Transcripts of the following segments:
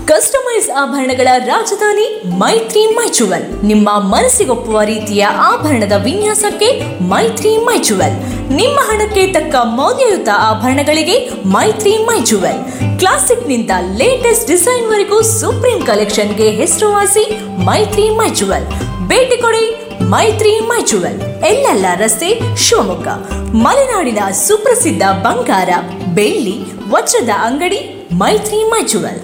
customise ಆಭರಣಗಳ ರಾಜಧಾನಿ ಮೈತ್ರಿ ಮೈಚುವಲ್ ನಿಮ್ಮ ಮನಸ್ಸಿಗೊಪ್ಪುವ ರೀತಿಯ ಆಭರಣದ ವಿನ್ಯಾಸಕ್ಕೆ ಮೈತ್ರಿ ಮೈಚುವಲ್ ನಿಮ್ಮ ಹಣಕ್ಕೆ ತಕ್ಕ ಮೌಲ್ಯಯುತ ಆಭರಣಗಳಿಗೆ ಮೈತ್ರಿ ಮೈಚುವಲ್ ಕ್ಲಾಸಿಕ್ನಿಂದ ಲೇಟೆಸ್ಟ್ ಡಿಸೈನ್ ವರೆಗೂ ಸುಪ್ರೀಂ ಕಲೆಕ್ಷನ್ಗೆ ಹೆಸರುವಾಸಿ ಮೈತ್ರಿ ಮೈಚುವಲ್ ಭೇಟಿ ಕೊಡಿ ಮೈತ್ರಿ ಮೈಚುವಲ್ ಎಲ್ಲೆಲ್ಲ ರಸ್ತೆ ಶಿವಮೊಗ್ಗ ಮಲೆನಾಡಿನ ಸುಪ್ರಸಿದ್ಧ ಬಂಗಾರ ಬೆಳ್ಳಿ ವಜ್ರದ ಅಂಗಡಿ ಮೈತ್ರಿ ಮೈಚುವಲ್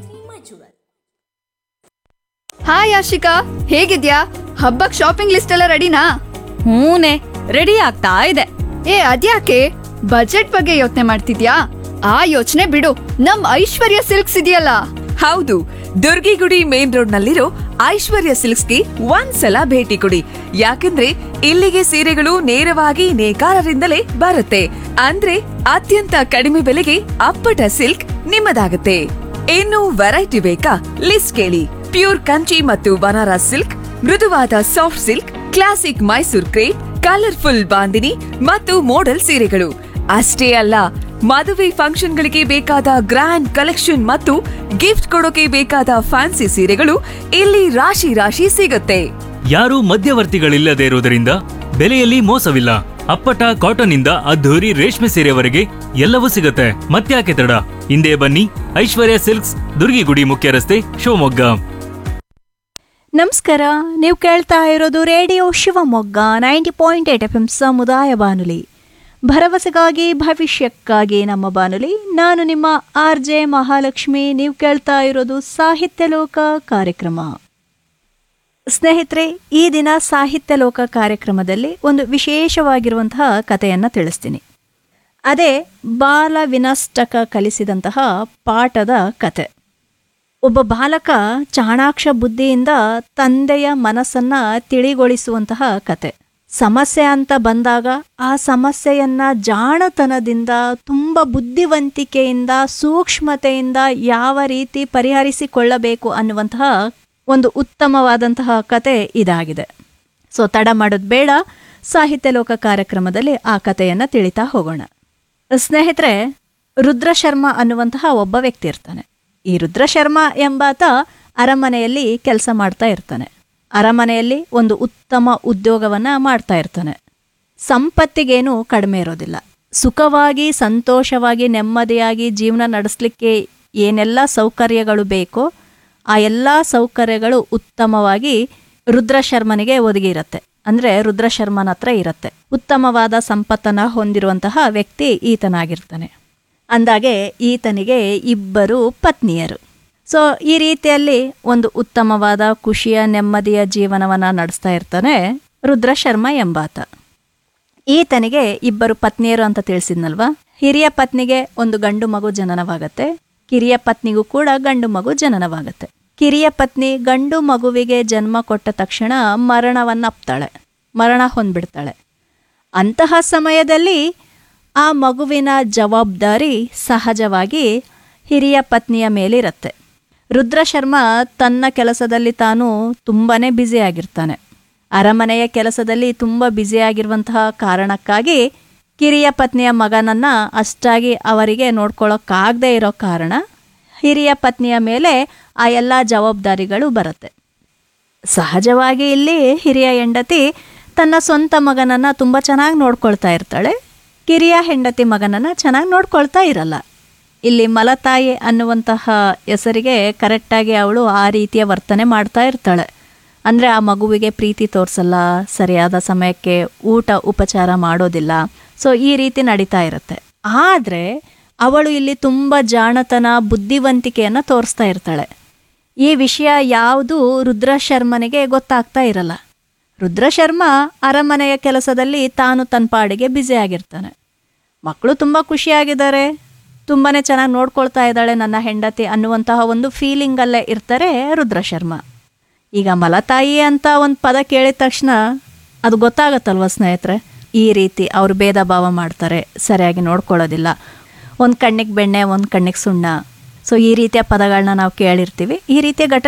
ಹಾಯ್ ಆಶಿಕಾ ಹೇಗಿದ್ಯಾ ಹಬ್ಬಕ್ ಶಾಪಿಂಗ್ ಲಿಸ್ಟ್ ಎಲ್ಲ ರೆಡಿನಾ ಹೂನೆ ರೆಡಿ ಆಗ್ತಾ ಇದೆ ಏ ಅದ್ಯಾಕೆ ಬಜೆಟ್ ಬಗ್ಗೆ ಯೋಚನೆ ಮಾಡ್ತಿದ್ಯಾ ಆ ಯೋಚನೆ ಬಿಡು ನಮ್ ಐಶ್ವರ್ಯ ಸಿಲ್ಕ್ಸ್ ಇದೆಯಲ್ಲ ಹೌದು ದುರ್ಗಿಗುಡಿ ಮೇನ್ ರೋಡ್ ನಲ್ಲಿರೋ ಐಶ್ವರ್ಯ ಸಿಲ್ಕ್ಸ್ಗೆ ಒಂದ್ಸಲ ಭೇಟಿ ಕೊಡಿ ಯಾಕಂದ್ರೆ ಇಲ್ಲಿಗೆ ಸೀರೆಗಳು ನೇರವಾಗಿ ನೇಕಾರರಿಂದಲೇ ಬರುತ್ತೆ ಅಂದ್ರೆ ಅತ್ಯಂತ ಕಡಿಮೆ ಬೆಲೆಗೆ ಅಪ್ಪಟ ಸಿಲ್ಕ್ ನಿಮ್ಮದಾಗುತ್ತೆ ಇನ್ನು ವೆರೈಟಿ ಬೇಕಾ ಲಿಸ್ಟ್ ಕೇಳಿ ಪ್ಯೂರ್ ಕಂಚಿ ಮತ್ತು ಬನಾರಸ್ ಸಿಲ್ಕ್ ಮೃದುವಾದ soft silk classic Mysore crepe colourful Bandhani ಮತ್ತು ಮೋಡಲ್ ಸೀರೆಗಳು ಅಷ್ಟೇ ಅಲ್ಲ ಮದುವೆ ಫಂಕ್ಷನ್ಗಳಿಗೆ ಬೇಕಾದ ಗ್ರ್ಯಾಂಡ್ ಕಲೆಕ್ಷನ್ ಮತ್ತು ಗಿಫ್ಟ್ ಕೊಡೋಕೆ ಬೇಕಾದ ಫ್ಯಾನ್ಸಿ ಸೀರೆಗಳು ಇಲ್ಲಿ ರಾಶಿ ರಾಶಿ ಸಿಗುತ್ತೆ ಯಾರೂ ಮಧ್ಯವರ್ತಿಗಳಿಲ್ಲದೆ ಇರುವುದರಿಂದ ಬೆಲೆಯಲ್ಲಿ ಮೋಸವಿಲ್ಲ ಅಪ್ಪಟ ಕಾಟನ್ ಇಂದ ಅದ್ಧೂರಿ ರೇಷ್ಮೆ ಸೀರೆವರೆಗೆ ಎಲ್ಲವೂ ಸಿಗುತ್ತೆ ಮತ್ತ್ಯಾಕೆ ತಡ ಹಿಂದೆ ಬನ್ನಿ ಐಶ್ವರ್ಯ ಸಿಲ್ಕ್ಸ್ ದುರ್ಗಿಗುಡಿ ಮುಖ್ಯ ರಸ್ತೆ ಶಿವಮೊಗ್ಗ ನಮಸ್ಕಾರ ನೀವು ಕೇಳ್ತಾ ಇರೋದು radio Shivamogga ninety point eight F M ಸಮುದಾಯ ಬಾನುಲಿ ಭರವಸೆಗಾಗಿ ಭವಿಷ್ಯಕ್ಕಾಗಿ ನಮ್ಮ ಬಾನುಲಿ ನಾನು ನಿಮ್ಮ ಆರ್ ಜೆ ಮಹಾಲಕ್ಷ್ಮಿ ನೀವು ಕೇಳ್ತಾ ಇರೋದು ಸಾಹಿತ್ಯ ಲೋಕ ಕಾರ್ಯಕ್ರಮ ಸ್ನೇಹಿತರೆ ಈ ದಿನ ಸಾಹಿತ್ಯ ಲೋಕ ಕಾರ್ಯಕ್ರಮದಲ್ಲಿ ಒಂದು ವಿಶೇಷವಾಗಿರುವಂತಹ ಕಥೆಯನ್ನು ತಿಳಿಸ್ತೀನಿ ಅದೇ ಬಾಲ ವಿನಷ್ಟಕ ಕಲಿಸಿದಂತಹ ಪಾಠದ ಕತೆ ಒಬ್ಬ ಬಾಲಕ ಚಾಣಾಕ್ಷ ಬುದ್ಧಿಯಿಂದ ತಂದೆಯ ಮನಸ್ಸನ್ನ ತಿಳಿಗೊಳಿಸುವಂತಹ ಕತೆ ಸಮಸ್ಯೆ ಅಂತ ಬಂದಾಗ ಆ ಸಮಸ್ಯೆಯನ್ನ ಜಾಣತನದಿಂದ ತುಂಬ ಬುದ್ಧಿವಂತಿಕೆಯಿಂದ ಸೂಕ್ಷ್ಮತೆಯಿಂದ ಯಾವ ರೀತಿ ಪರಿಹರಿಸಿಕೊಳ್ಳಬೇಕು ಅನ್ನುವಂತಹ ಒಂದು ಉತ್ತಮವಾದಂತಹ ಕತೆ ಇದಾಗಿದೆ ಸೊ ತಡ ಮಾಡೋದು ಬೇಡ ಸಾಹಿತ್ಯ ಲೋಕ ಕಾರ್ಯಕ್ರಮದಲ್ಲಿ ಆ ಕಥೆಯನ್ನು ತಿಳಿತಾ ಹೋಗೋಣ ಸ್ನೇಹಿತರೆ ರುದ್ರಶರ್ಮ ಅನ್ನುವಂತಹ ಒಬ್ಬ ವ್ಯಕ್ತಿ ಇರ್ತಾನೆ ಈ ರುದ್ರಶರ್ಮ ಎಂಬಾತ ಅರಮನೆಯಲ್ಲಿ ಕೆಲಸ ಮಾಡ್ತಾ ಇರ್ತಾನೆ ಅರಮನೆಯಲ್ಲಿ ಒಂದು ಉತ್ತಮ ಉದ್ಯೋಗವನ್ನ ಮಾಡ್ತಾ ಇರ್ತಾನೆ ಸಂಪತ್ತಿಗೇನು ಕಡಿಮೆ ಇರೋದಿಲ್ಲ ಸುಖವಾಗಿ ಸಂತೋಷವಾಗಿ ನೆಮ್ಮದಿಯಾಗಿ ಜೀವನ ನಡೆಸಲಿಕ್ಕೆ ಏನೆಲ್ಲ ಸೌಕರ್ಯಗಳು ಬೇಕೋ ಆ ಎಲ್ಲ ಸೌಕರ್ಯಗಳು ಉತ್ತಮವಾಗಿ ರುದ್ರಶರ್ಮನಿಗೆ ಒದಗಿರುತ್ತೆ ಅಂದರೆ ರುದ್ರಶರ್ಮನ ಹತ್ರ ಇರುತ್ತೆ ಉತ್ತಮವಾದ ಸಂಪತ್ತನ್ನು ಹೊಂದಿರುವಂತಹ ವ್ಯಕ್ತಿ ಈತನಾಗಿರ್ತಾನೆ ಅಂದಾಗೆ ಈತನಿಗೆ ಇಬ್ಬರು ಪತ್ನಿಯರು ಸೊ ಈ ರೀತಿಯಲ್ಲಿ ಒಂದು ಉತ್ತಮವಾದ ಖುಷಿಯ ನೆಮ್ಮದಿಯ ಜೀವನವನ್ನು ನಡೆಸ್ತಾ ಇರ್ತಾನೆ ರುದ್ರಶರ್ಮ ಎಂಬಾತ ಈತನಿಗೆ ಇಬ್ಬರು ಪತ್ನಿಯರು ಅಂತ ತಿಳಿಸಿದ್ನಲ್ವಾ ಹಿರಿಯ ಪತ್ನಿಗೆ ಒಂದು ಗಂಡು ಮಗು ಜನನವಾಗತ್ತೆ ಕಿರಿಯ ಪತ್ನಿಗೂ ಕೂಡ ಗಂಡು ಮಗು ಜನನವಾಗತ್ತೆ ಕಿರಿಯ ಪತ್ನಿ ಗಂಡು ಮಗುವಿಗೆ ಜನ್ಮ ಕೊಟ್ಟ ತಕ್ಷಣ ಮರಣವನ್ನಪ್ತಾಳೆ ಮರಣ ಹೊಂದ್ಬಿಡ್ತಾಳೆ ಅಂತಹ ಸಮಯದಲ್ಲಿ ಆ ಮಗುವಿನ ಜವಾಬ್ದಾರಿ ಸಹಜವಾಗಿ ಹಿರಿಯ ಪತ್ನಿಯ ಮೇಲಿರುತ್ತೆ ರುದ್ರಶರ್ಮ ತನ್ನ ಕೆಲಸದಲ್ಲಿ ತಾನು ತುಂಬಾ ಬ್ಯುಸಿಯಾಗಿರ್ತಾನೆ ಅರಮನೆಯ ಕೆಲಸದಲ್ಲಿ ತುಂಬ ಬ್ಯುಸಿಯಾಗಿರುವಂತಹ ಕಾರಣಕ್ಕಾಗಿ ಕಿರಿಯ ಪತ್ನಿಯ ಮಗನನ್ನು ಅಷ್ಟಾಗಿ ಅವರಿಗೆ ನೋಡ್ಕೊಳ್ಳೋಕ್ಕಾಗದೇ ಇರೋ ಕಾರಣ ಹಿರಿಯ ಪತ್ನಿಯ ಮೇಲೆ ಆ ಎಲ್ಲ ಜವಾಬ್ದಾರಿಗಳು ಬರುತ್ತೆ ಸಹಜವಾಗಿ ಇಲ್ಲಿ ಹಿರಿಯ ಹೆಂಡತಿ ತನ್ನ ಸ್ವಂತ ಮಗನನ್ನು ತುಂಬ ಚೆನ್ನಾಗಿ ನೋಡ್ಕೊಳ್ತಾ ಇರ್ತಾಳೆ ಕಿರಿಯ ಹೆಂಡತಿ ಮಗನನ್ನು ಚೆನ್ನಾಗಿ ನೋಡ್ಕೊಳ್ತಾ ಇರಲ್ಲ ಇಲ್ಲಿ ಮಲತಾಯಿ ಅನ್ನುವಂತಹ ಹೆಸರಿಗೆ ಕರೆಕ್ಟಾಗಿ ಅವಳು ಆ ರೀತಿಯ ವರ್ತನೆ ಮಾಡ್ತಾ ಇರ್ತಾಳೆ ಅಂದರೆ ಆ ಮಗುವಿಗೆ ಪ್ರೀತಿ ತೋರಿಸಲ್ಲ ಸರಿಯಾದ ಸಮಯಕ್ಕೆ ಊಟ ಉಪಚಾರ ಮಾಡೋದಿಲ್ಲ ಸೊ ಈ ರೀತಿ ನಡೀತಾ ಇರುತ್ತೆ ಆದರೆ ಅವಳು ಇಲ್ಲಿ ತುಂಬ ಜಾಣತನ ಬುದ್ಧಿವಂತಿಕೆಯನ್ನು ತೋರಿಸ್ತಾ ಇರ್ತಾಳೆ ಈ ವಿಷಯ ಯಾವುದು ರುದ್ರಶರ್ಮನಿಗೆ ಗೊತ್ತಾಗ್ತಾ ಇರಲ್ಲ ರುದ್ರಶರ್ಮ ಅರಮನೆಯ ಕೆಲಸದಲ್ಲಿ ತಾನು ತನ್ನ ಪಾಡಿಗೆ ಬ್ಯುಸಿ ಆಗಿರ್ತಾನೆ ಮಕ್ಕಳು ತುಂಬ ಖುಷಿಯಾಗಿದ್ದಾರೆ ತುಂಬಾ ಚೆನ್ನಾಗಿ ನೋಡ್ಕೊಳ್ತಾ ಇದ್ದಾಳೆ ನನ್ನ ಹೆಂಡತಿ ಅನ್ನುವಂತಹ ಒಂದು ಫೀಲಿಂಗಲ್ಲೇ ಇರ್ತಾರೆ ರುದ್ರಶರ್ಮ ಈಗ ಮಲತಾಯಿ ಅಂತ ಒಂದು ಪದ ಕೇಳಿದ ತಕ್ಷಣ ಅದು ಗೊತ್ತಾಗತ್ತಲ್ವ ಸ್ನೇಹಿತರೆ ಈ ರೀತಿ ಅವರು ಭೇದ ಭಾವ ಮಾಡ್ತಾರೆ ಸರಿಯಾಗಿ ನೋಡ್ಕೊಳ್ಳೋದಿಲ್ಲ ಒಂದು ಕಣ್ಣಿಗೆ ಬೆಣ್ಣೆ ಒಂದು ಕಣ್ಣಿಗೆ ಸುಣ್ಣ ಸೊ ಈ ರೀತಿಯ ಪದಗಳನ್ನ ನಾವು ಕೇಳಿರ್ತೀವಿ ಈ ರೀತಿಯ ಘಟನೆ